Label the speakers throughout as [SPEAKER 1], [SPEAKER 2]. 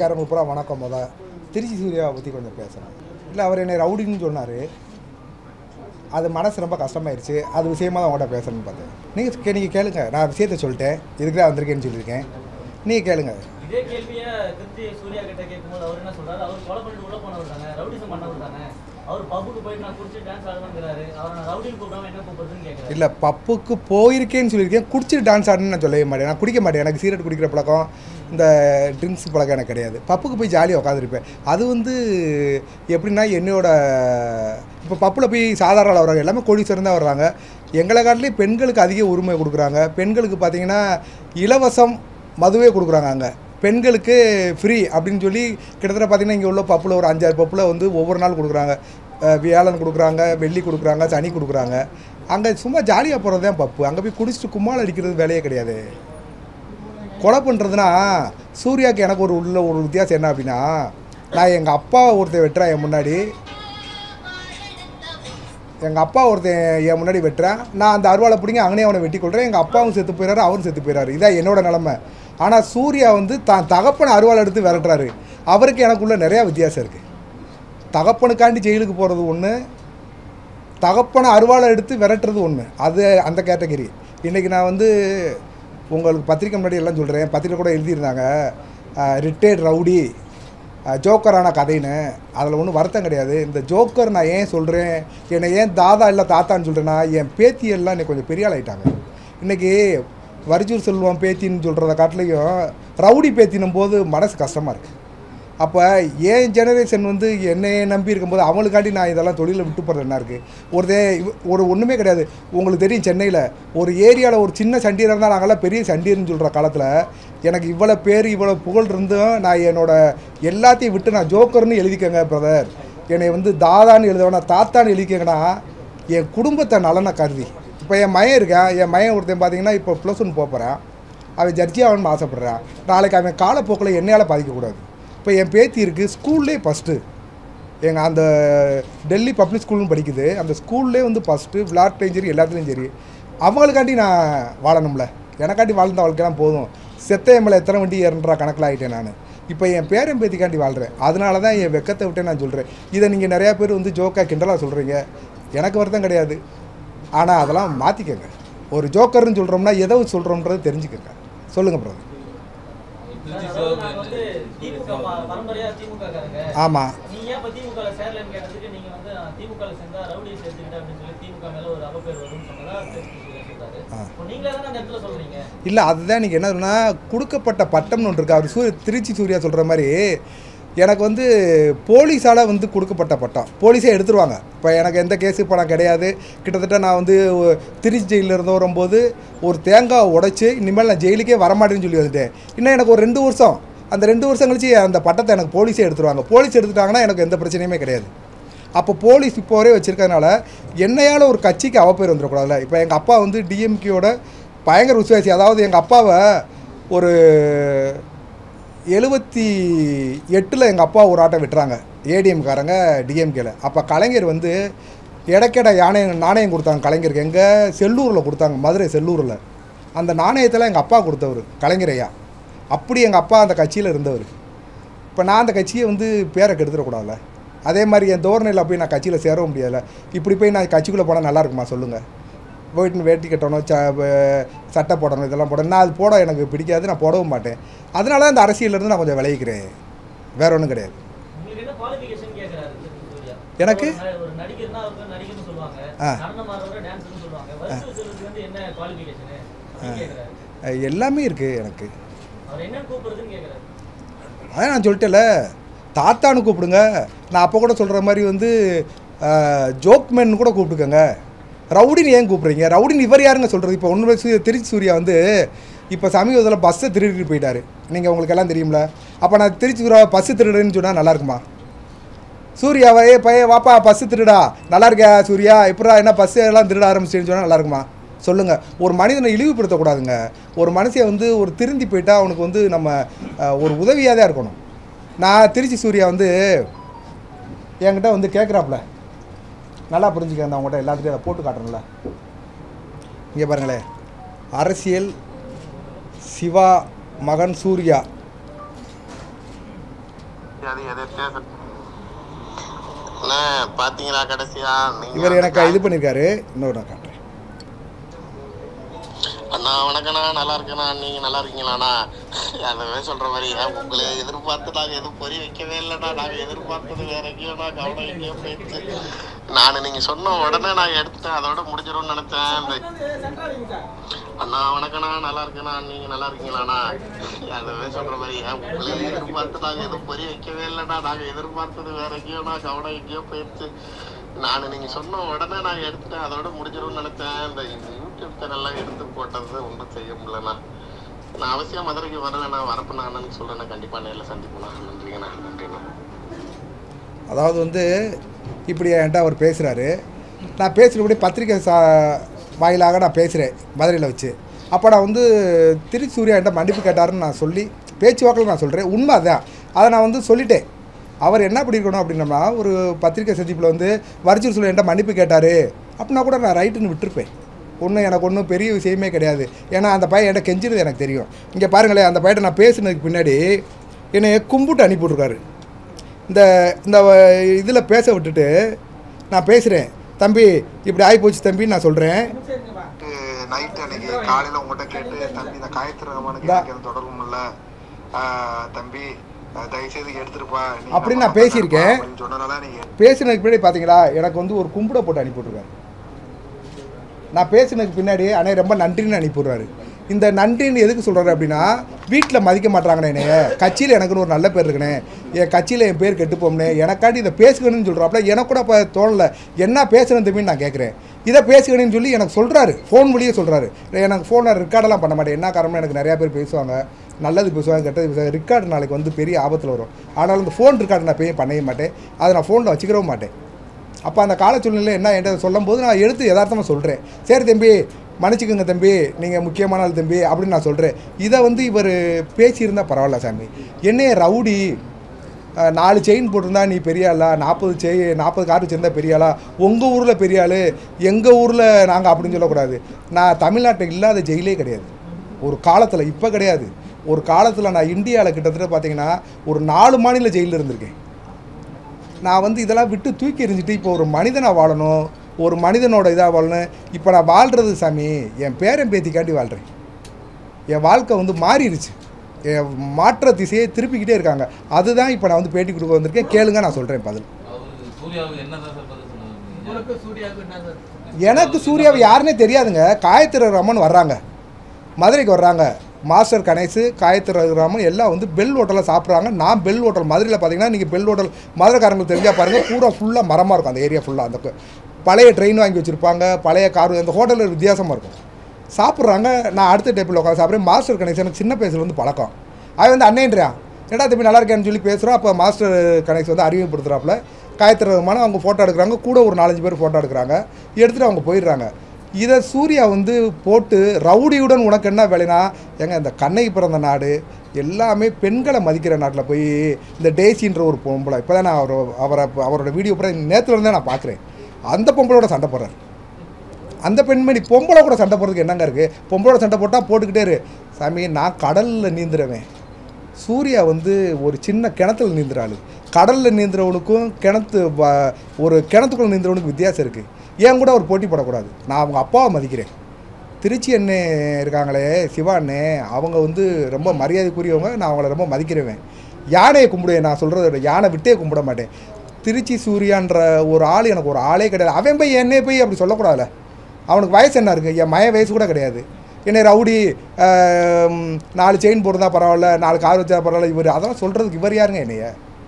[SPEAKER 1] டிவிக்காரங்க பூரா வணக்கம் முத திருச்சி சூர்யாவை பற்றி கொஞ்சம் பேசுகிறேன் இல்லை அவர் என்னை ரவுடின்னு சொன்னார் அது மனசு ரொம்ப கஷ்டமாயிருச்சு அது விஷயமா தான் உங்கள்கிட்ட பேசணும்னு பார்த்தேன் நீங்கள் நீங்கள் கேளுங்க நான் விஷயத்த சொல்லிட்டேன் இதுக்கு தான் வந்திருக்கேன்னு சொல்லியிருக்கேன் நீங்கள் கேளுங்க
[SPEAKER 2] இதே கேள்விய திருச்சி சூர்யா கிட்ட கேட்கும்போது அவர் என்ன சொல்றாரு அவர் கொலை பண்ணிட்டு உள்ள போனவர் தானே ரவுடிசம் பண்ணவர் தானே அவர் பப்புக்கு போயிட்டு நான் குடிச்சு டான்ஸ் ஆடுவேங்கிறாரு அவர் நான் ரவுடின்னு கூப்பிடாம என்ன கூப்பிடுறதுன்னு கேட்கறாரு
[SPEAKER 1] இல்லை பப்புக்கு போயிருக்கேன்னு சொல்லியிருக்கேன் குடிச்சிட்டு டான்ஸ் ஆடுன்னு நான் சொல்லவே மாட்டேன் நான் குடிக்க மாட்டேன் எனக்கு சீரட் குடிக்கிற பழக்கம் இந்த ட்ரிங்க்ஸ் பழக்கம் எனக்கு கிடையாது பப்புக்கு போய் ஜாலியாக உட்காந்துருப்பேன் அது வந்து எப்படின்னா என்னோட இப்போ பப்பில் போய் சாதாரண ஆள் வர்றாங்க எல்லாமே கோடீஸ்வரன் தான் வர்றாங்க எங்களை காட்டிலே பெண்களுக்கு அதிக உரிமை கொடுக்குறாங்க பெண்களுக்கு பார்த்தீங்கன்னா இலவசம் மதுவே கொடுக்குறாங்க அங்கே பெண்களுக்கு ஃப்ரீ அப்படின்னு சொல்லி கிட்டத்தட்ட பார்த்தீங்கன்னா இங்கே உள்ள பப்பில் ஒரு அஞ்சாறு பப்பில் வந்து ஒவ்வொரு நாள் கொடுக்குறாங்க அஹ் வியாழன் கொடுக்குறாங்க வெள்ளி கொடுக்குறாங்க சனி கொடுக்குறாங்க அங்கே சும்மா ஜாலியாக போகிறது தான் பப்பு அங்கே போய் குடிச்சிட்டு கும்மால் அடிக்கிறது வேலையே கிடையாது கொலை பண்ணுறதுனா சூர்யாவுக்கு எனக்கு ஒரு உள்ள ஒரு வித்தியாசம் என்ன அப்படின்னா நான் எங்கள் அப்பா ஒருத்தன் வெட்டுறேன் என் முன்னாடி எங்கள் அப்பா ஒருத்தன் என் முன்னாடி வெட்டுறேன் நான் அந்த அருவாளை பிடிங்க அங்கனே அவனை வெட்டி கொள்கிறேன் எங்கள் அப்பாவும் செத்து போயிறாரு அவரும் செத்து போயிறாரு இதான் என்னோட நிலமை ஆனால் சூர்யா வந்து தான் தகப்பனை அருவாளை எடுத்து விரட்டுறாரு அவருக்கு எனக்குள்ள நிறையா வித்தியாசம் இருக்குது தகப்பனுக்காண்டி ஜெயிலுக்கு போகிறது ஒன்று தகப்பனை அருவாளை எடுத்து விரட்டுறது ஒன்று அது அந்த கேட்டகரி இன்றைக்கி நான் வந்து உங்களுக்கு பத்திரிக்கை முன்னாடி எல்லாம் சொல்கிறேன் பத்திரிக்கை கூட எழுதியிருந்தாங்க ரிட்டையர்ட் ரவுடி அஹ், ஜோக்கரான கதைன்னு அதில் ஒன்றும் வருத்தம் கிடையாது இந்த ஜோக்கர் நான் ஏன் சொல்கிறேன் என்னை ஏன் தாதா இல்லை தாத்தான்னு சொல்கிறேன்னா என் பேத்தி எல்லாம் இன்னைக்கு கொஞ்சம் பெரிய ஆள் ஆயிட்டாங்க இன்றைக்கி வரிஜூர் செல்வம் பேத்தின்னு சொல்கிறத காட்டிலையும் ரவுடி பேத்தினும் போது மனசு கஷ்டமாக இருக்குது அப்போ என் ஜெனரேஷன் வந்து என்னையே நம்பி இருக்கும்போது அவங்களுக்காண்டி நான் இதெல்லாம் தொழிலை விட்டு போகிறது என்ன இருக்குது ஒருத்தன் இவ- ஒரு ஒன்றுமே கிடையாது உங்களுக்கு தெரியும் சென்னையில் ஒரு ஏரியாவில் ஒரு சின்ன சண்டியர் இருந்தால் நாங்கள்லாம் பெரிய சண்டியர்னு சொல்கிற காலத்தில் எனக்கு இவ்வளோ பேர் இவ்வளோ புகழ் இருந்தும் நான் என்னோட எல்லாத்தையும் விட்டு நான் ஜோக்கர்னு எழுதிக்கங்க பிரதர் என்னை வந்து தாதான்னு எழுதவேணா தாத்தான்னு எழுதிக்கங்கண்ணா என் குடும்பத்தை நலனை கருதி இப்போ என் மயன் இருக்கேன் என் மயன் ஒருத்தன் பார்த்தீங்கன்னா இப்போ ப்ளஸ் ஒன் போகிறேன் அவன் ஜட்ஜி ஆகணும்னு ஆசைப்பட்றான் நாளைக்கு அவன் காலப்போக்கில் என்னையால் பாதிக்கக்கூடாது இப்போ என் பேத்தி இருக்குது ஸ்கூல்லே ஃபஸ்ட்டு எங்கள் அந்த டெல்லி பப்ளிக் ஸ்கூல்னு படிக்குது அந்த ஸ்கூல்லே வந்து ஃபஸ்ட்டு விளாட்லையும் சரி எல்லாத்துலேயும் சரி அவங்களுக்காண்டி நான் வாழணும்ல எனக்காண்டி வாழ்ந்த வாழ்க்கைலாம் போதும் செத்த எம்எல்ஏ எத்தனை வண்டி ஏறன்ற கணக்கில் ஆகிட்டேன் நான் இப்போ என் பேரன் பேத்திக்காண்டி வாழ்கிறேன் அதனால தான் என் வெக்கத்தை விட்டே நான் சொல்கிறேன் இதை நீங்கள் நிறையா பேர் வந்து ஜோக்காக கிண்டலாக சொல்கிறீங்க எனக்கு வருத்தம் கிடையாது ஆனால் அதெல்லாம் மாற்றிக்கங்க ஒரு ஜோக்கர்னு சொல்கிறோம்னா எதை சொல்கிறோம்ன்றது தெரிஞ்சுக்கங்க சொல்லுங்கள் பிரதர்
[SPEAKER 2] அதாவது நாங்க வந்து திமுக ப- பரம்பரையா திமுக காரங்க
[SPEAKER 1] ஆமாம்
[SPEAKER 2] நீ ஏன் இப்ப திமுக சேரலன்னு கேட்டதுக்கு நீங்க வந்து நான் திமுக சேர்ந்தா ரவுடி சேர்த்துக்கிட்டேன் அப்படின்னு சொல்லி திமுக மேல ஒரு அவப்பேர் வரும்னு சொன்னதா திருச்சி சூர்யா சொல்றாரு இப்போ நீங்களே தானே அந்த இடத்துல சொல்றீங்க
[SPEAKER 1] இல்லை அதுதான் நீங்கள் என்ன சொன்னா கொடுக்கப்பட்ட பட்டம்னு ஒன்று இருக்கு அவர் சூ திருச்சி சூர்யா சொல்கிற மாதிரி எனக்கு வந்து போலீஸால் வந்து கொடுக்கப்பட்ட பட்டம் போலீஸே எடுத்துருவாங்க இப்போ எனக்கு எந்த கேஸு இப்போ நான் கிடையாது கிட்டத்தட்ட நான் வந்து ஒ- திருச்சி ஜெயிலில் இருந்து வரும்போது ஒரு தேங்காய் உடைச்சி இனிமேல் நான் ஜெயிலுக்கே வரமாட்டேன்னு சொல்லி வந்துட்டேன் இன்னும் எனக்கு ஒரு ரெண்டு வருஷம் அந்த ரெண்டு வருஷம் கழிச்சு அந்த பட்டத்தை எனக்கு போலீஸே எடுத்துருவாங்க போலீஸ் எடுத்துட்டாங்கன்னா எனக்கு எந்த பிரச்சனையுமே கிடையாது அப்போ போலீஸ் இப்போ வரை வச்சுருக்கறதுனால என்னையால் ஒரு கட்சிக்கு அவப்பேர் வந்துடக்கூடாதுல்ல இப்போ எங்கள் அப்பா வந்து டிஎம்கேயோட பயங்கர விசுவாசி அதாவது எங்கள் அப்பாவை ஒரு எழுபத்தி எட்டில் எங்கள் அப்பா ஒரு ஆட்டை விட்டுறாங்க ஏடிஎம்காரங்க டிஎம்கேல அப்போ கலைஞர் வந்து எடைக்கெடை யானையம் நாணயம் கொடுத்தாங்க கலைஞருக்கு எங்கே செல்லூரில் கொடுத்தாங்க மதுரை செல்லூரில் அந்த நாணயத்தில் எங்கள் அப்பா கொடுத்தவர் கலைஞர் ஐயா அப்படி எங்கள் அப்பா அந்த கட்சியில் இருந்தவர் இப்போ நான் அந்த கட்சியை வந்து பேரை கெடுத்துடக்கூடாதுல்ல அதே மாதிரி என் தோரணையில் போய் நான் கட்சியில் சேரவும் முடியாதுல்ல இப்படி போய் நான் கட்சிக்குள்ளே போனால் நல்லா இருக்குமா சொல்லுங்கள் போயிட்டு வேட்டி கட்டணும் ச வ- சட்டை போடணும் இதெல்லாம் போடணும் நான் அது போட எனக்கு பிடிக்காது நான் போடவும் மாட்டேன் அதனால தான் இந்த அரசியல்லேருந்து நான் கொஞ்சம் விளைவிக்கிறேன் வேற ஒன்றும் கிடையாது
[SPEAKER 2] உங்களுக்கு என்ன குவாலிஃபிகேஷன் கேக்குறாரு திருச்சி சூர்யா
[SPEAKER 1] எனக்கு?
[SPEAKER 2] ஒரு ந- ஒரு நடிகர்னா அவருக்கு நடிகர்னு சொல்லுவாங்க
[SPEAKER 1] ஆ.
[SPEAKER 2] நடனம் ஆடுறவரை டான்ஸ்னு சொல்லுவாங்க வருஷம் செல்வத்துக்கு வந்து என்ன குவாலிஃபிகேஷன் அப்படின்னு கேக்குறாரு
[SPEAKER 1] அஹ் எல்லாமே இருக்குது எனக்கு
[SPEAKER 2] அவர் என்ன கூப்பிடுறதுன்னு கேக்குறாரு
[SPEAKER 1] அதான் நான் சொல்லிட்டேன்ல தாத்தான்னு கூப்பிடுங்க நான் அப்போ கூட சொல்கிற மாதிரி வந்து ஜோக்மேன் கூட கூப்பிட்டுக்கோங்க ரவுடின்னு ஏன் கூப்பிட்றீங்க ரவுடின்னு இவர் யாருங்க சொல்கிறது இப்போ ஒன்று வயசு திருச்சி சூர்யா வந்து இப்போ சமீபத்தில் பஸ்ஸை திருடிட்டு போயிட்டாரு நீங்கள் உங்களுக்கு எல்லாம் தெரியும்ல அப்போ நான் திருச்சி சூர்யா பஸ்ஸு திருடுன்னு சொன்னால் நல்லா இருக்குமா சூர்யாவை ஏ பைய வாப்பா பஸ்ஸு திருடா நல்லா இருக்கியா சூர்யா எப்படா என்ன பஸ்ஸு எல்லாம் திருட ஆரம்பிச்சின்னு சொன்னால் நல்லா இருக்குமா சொல்லுங்கள் ஒரு மனிதனை இழிவுபடுத்தக்கூடாதுங்க ஒரு மனுஷன் வந்து ஒரு திருந்தி போயிட்டா அவனுக்கு வந்து நம்ம அஹ், ஒரு உதவியாக தான் இருக்கணும் நான் திருச்சி சூர்யா வந்து என்கிட்ட வந்து கேட்குறாப்புல நல்லா புரிஞ்சுக்க அந்த அவங்ககிட்ட எல்லாத்துட்டையும் அதை போட்டு காட்டணும்ல இங்கே பாருங்களேன் அரசியல் சிவா மகன் சூர்யா
[SPEAKER 3] அது எதிர்த்தே அண்ணா பாத்தீங்களா கடைசியா நீங்க
[SPEAKER 1] இவர்
[SPEAKER 3] அந்த
[SPEAKER 1] எனக்கு இது பண்ணியிருக்காரு இன்னொரு நான் காட்டுறேன்
[SPEAKER 3] அண்ணா வணக்கண்ணா நல்லா இருக்கேண்ணா நீங்க நல்லா இருக்கீங்களாண்ணா அதவே சொல்ற மாதிரி ஏன் உங்களை எதிர்பார்த்து நாங்க எதுவும் பொறி வைக்கவே இல்லைண்ணா நாங்க எதிர்பார்த்தது வேற எங்கேயோண்ணா கவனம் எங்கேயோ போயிடுச்சு நான் நீங்க சொன்ன உடனே நான் எடுத்துட்டேன் அதோட முடிஞ்சிடும்னு நினைச்சேன் இந்த அண்ணா வணக்கண்ணா நல்லா இருக்கேண்ணா நீங்க நல்லா இருக்கீங்களாண்ணா அதவே சொல்ற மாதிரி ஏன் உங்களை எதிர்பார்த்து நாங்க எதுவும் பொறி வைக்கவே இல்லைண்ணா நாங்க எதிர்பார்த்தது வேற எங்கேயோண்ணா கவனம் எங்கேயோ போயிடுச்சு நான் நீங்க சொன்ன உடனே நான் எடுத்துட்டேன் அதோட முடிஞ்சிடும்னு நினைச்சேன் இந்த யூடியூப் சேனல்லாம் எடுத்து போட்டது ஒன்றும் செய்ய முடியலண்ணா நான் அவசியம் மதுரைக்கு வரேன் நான் வரப்ப நான் அண்ணனுக்கு சொல்றேன் கண்டிப்பா நேரில் சந்திப்பேண்ணா நன்றிங்கண்ணா நன்றிண்ணா
[SPEAKER 1] அதாவது வந்து இப்படி என்கிட்ட அவர் பேசுகிறாரு நான் பேசுகிறபடி பத்திரிக்கை சா வாயிலாக நான் பேசுகிறேன் மதுரையில் வச்சு அப்போ நான் வந்து திரு சூர்யா என்கிட்ட மன்னிப்பு கேட்டாருன்னு நான் சொல்லி பேச்சுவாக்கில் நான் சொல்கிறேன் உண்மை அதான் அதை நான் வந்து சொல்லிட்டேன் அவர் என்ன பண்ணியிருக்கணும் அப்படின்னம்னா ஒரு பத்திரிக்கை சந்திப்பில் வந்து வரிச்சூர் சொல்லி என்கிட்ட மன்னிப்பு கேட்டார் அப்படின்னா கூட நான் ரைட்டுன்னு விட்டுருப்பேன் ஒன்றும் எனக்கு ஒன்றும் பெரிய விஷயமே கிடையாது ஏன்னா அந்த பையன் என்கிட்ட கெஞ்சிருது எனக்கு தெரியும் இங்கே பாருங்களேன் அந்த பையனை நான் பேசுனதுக்கு பின்னாடி என்னை கும்பிட்டு அனுப்பிவிட்ருக்காரு இந்த இந்த இதில் பேச விட்டுட்டு நான் பேசுகிறேன் தம்பி இப்படி ஆகி போச்சு தம்பி நான் சொல்கிறேன்
[SPEAKER 4] நைட் அன்னைக்கு காலையில உங்ககிட்ட கேட்டு தம்பி இந்த காயத்ரி ரஹ்மானுக்கு
[SPEAKER 1] இந்தா.
[SPEAKER 4] எனக்கு எந்த தொடர்பும் இல்ல ஆஹ் தம்பி ஆஹ் தயவு செய்து எடுத்துருப்பா நீ
[SPEAKER 1] அப்படின்னு
[SPEAKER 4] நம்ம
[SPEAKER 1] நான் பேசியிருக்கேன்.
[SPEAKER 4] அப்படின்னு சொன்னனால நீங்க
[SPEAKER 1] பேசுனதுக்கு பின்னாடி பார்த்தீங்களா எனக்கு வந்து ஒரு கும்பிட போட்டு அனுப்பிவிட்ருக்காரு நான் பேசுனதுக்கு பின்னாடி அண்ணே ரொம்ப நன்றின்னு அனுப்பிவிட்றாரு இந்த நன்றின்னு எதுக்கு சொல்கிறாரு அப்படின்னா வீட்டில் மதிக்க மாட்டாங்கண்ணே என்னைய கட்சியில் எனக்குன்னு ஒரு நல்ல பேர் இருக்குண்ணே என் கட்சியில் என் பேர் கெட்டு போம்னே எனக்காண்டி இதை பேசுகணும்னு சொல்கிறாப்புல எனக்கு கூட இப்போ தோணலை என்ன பேசணும் தம்பின்னு நான் கேட்குறேன் இதை பேசுகணும்னு சொல்லி எனக்கு சொல்கிறாரு ஃபோன் வழியே சொல்கிறாரு எனக்கு ஃபோனில் ரெக்கார்டெல்லாம் பண்ண மாட்டேன் என்ன காரணம் எனக்கு நிறையா பேர் பேசுவாங்க நல்லது பேசுவாங்க கெட்டது பேசுவாங்க ரெக்கார்டு நாளைக்கு வந்து பெரிய ஆபத்தில் வரும் ஆனாலும் இந்த ஃபோன் ரெக்கார்டு நான் போய் பண்ணவே மாட்டேன் அதை நான் ஃபோனில் வச்சுக்கிறவும் மாட்டேன் அப்போ அந்த கால சூழ்நிலை என்ன என்கிட்ட சொல்லும்போது நான் எடுத்து யதார்த்தமாக சொல்கிறேன் சரி தம்பி மன்னிச்சுக்கோங்க தம்பி நீங்கள் முக்கியமான ஆள் தம்பி அப்படின்னு நான் சொல்கிறேன் இதை வந்து இவர் பேசியிருந்தா பரவாயில்ல சாமி என்னைய ரவுடி அஹ், நாலு செயின் போட்டிருந்தா நீ பெரிய ஆளா நாற்பது செய் நாற்பது கார் வச்சுருந்தா பெரிய ஆளா உங்கள் ஊரில் பெரிய ஆள் எங்கள் ஊரில் நாங்கள் அப்படின்னு சொல்லக்கூடாது நான் தமிழ்நாட்டில் இல்லாத ஜெயிலே கிடையாது ஒரு காலத்தில் இப்போ கிடையாது ஒரு காலத்தில் நான் இந்தியாவில் கிட்டத்தட்ட பார்த்தீங்கன்னா ஒரு நாலு மாநில ஜெயிலில் இருந்திருக்கேன் நான் வந்து இதெல்லாம் விட்டு தூக்கி எறிஞ்சிட்டு இப்போ ஒரு மனிதனாக வாழணும் ஒரு மனிதனோட இதாக வாழணும் இப்போ நான் வாழ்கிறது சாமி என் பேரன் பேத்திக்காண்டி வாழ்கிறேன் என் வாழ்க்கை வந்து மாறிடுச்சு என் மாற்ற திசையை திருப்பிக்கிட்டே இருக்காங்க அதுதான் இப்போ நான் வந்து பேட்டி கொடுக்க வந்திருக்கேன் கேளுங்க நான் சொல்கிறேன் பதில்
[SPEAKER 5] அவரு சூர்யாவுக்கு என்னதான் சார் பதில் சொன்னாரு
[SPEAKER 2] உங்களுக்கு சூர்யாவுக்கு என்ன சார்
[SPEAKER 1] எனக்கு சூர்யாவை யாருன்னே தெரியாதுங்க காயத்ரி ரமன் வர்றாங்க மதுரைக்கு வர்றாங்க மாஸ்டர் கணேசு காயத்ரி ராமன் எல்லாம் வந்து பெல் ஹோட்டலில் சாப்பிட்றாங்க நான் பெல் ஹோட்டல் மதுரையில் பார்த்தீங்கன்னா நீங்கள் பெல் ஹோட்டல் மதுரைக்காரங்களுக்கு தெரிஞ்சால் பாருங்கள் பூரா ஃபுல்லாக மரமாக இருக்கும் அந்த ஏரியா ஃபுல்லாக அந்த கு- பழைய ட்ரெயின் வாங்கி வச்சுருப்பாங்க பழைய கார் அந்த ஹோட்டலில் வித்தியாசமாக இருக்கும் சாப்பிட்றாங்க நான் அடுத்த டேபிள் உட்காந்து சாப்பிட்றேன் மாஸ்டர் கணேசன் எனக்கு சின்ன வயசுல வந்து பழக்கம் அவன் வந்து அண்ணேன்றான் என்னடா தம்பி நல்லா இருக்கேன்னு சொல்லி பேசுகிறோம் அப்போ மாஸ்டர் கணேஷ் வந்து அறிமுகப்படுத்துகிறாப்புல காயத்ரி ரஹ்மான் அவங்க ஃபோட்டோ எடுக்கிறாங்க கூட ஒரு நாலஞ்சு பேர் ஃபோட்டோ எடுக்கிறாங்க எடுத்துகிட்டு அவங்க போயிடுறாங்க இதை சூர்யா வந்து போட்டு ரவுடியுடன் உனக்கு என்ன வேலைனா ஏங்க இந்த கண்ணகி பிறந்த நாடு எல்லாமே பெண்களை மதிக்கிற நாட்டில் போய் இந்த டேசின்ற ஒரு பொம்பளை இப்போ தான் நான் அவர் அவரை அவரோட வீடியோ கூட நேற்றுல இருந்தே நான் பார்க்குறேன் அந்த பொம்பளோட சண்டை போடுறாரு அந்த பெண்மணி பொம்பளை கூட சண்டை போடுறதுக்கு என்னங்க இருக்குது பொம்பளோட சண்டை போட்டால் போட்டுக்கிட்டே இரு சாமி நான் கடலில் நீந்துறவன் சூர்யா வந்து ஒரு சின்ன கிணத்துல நீந்துறாள் கடலில் நீந்துறவனுக்கும் கிணத்து வ- ஒரு கிணத்துக்குள்ள நீந்துறவனுக்கு வித்தியாசம் இருக்குது ஏன் கூட அவர் போட்டி போடக்கூடாது நான் அவங்க அப்பாவை மதிக்கிறேன் திருச்சி அண்ணே இருக்காங்களே சிவா அண்ணே அவங்க வந்து ரொம்ப மரியாதைக்குரியவங்க நான் அவங்கள ரொம்ப மதிக்கிறவன் யானையை கும்பிடுவேன் நான் சொல்கிறத யானை விட்டே கும்பிட மாட்டேன் திருச்சி சூர்யான்ற ஒரு ஆள் எனக்கு ஒரு ஆளே கிடையாது அவன் போய் என்னே போய் அப்படி சொல்லக்கூடாதுல்ல அவனுக்கு வயசு என்ன இருக்குது என் மய வயசு கூட கிடையாது என்னை ரவுடி ஆம், நாலு செயின் போடுறதா பரவாயில்ல நாலு கார் வச்சா பரவாயில்ல இவர் அதெல்லாம் சொல்கிறதுக்கு இவர் யாருங்க என்னைய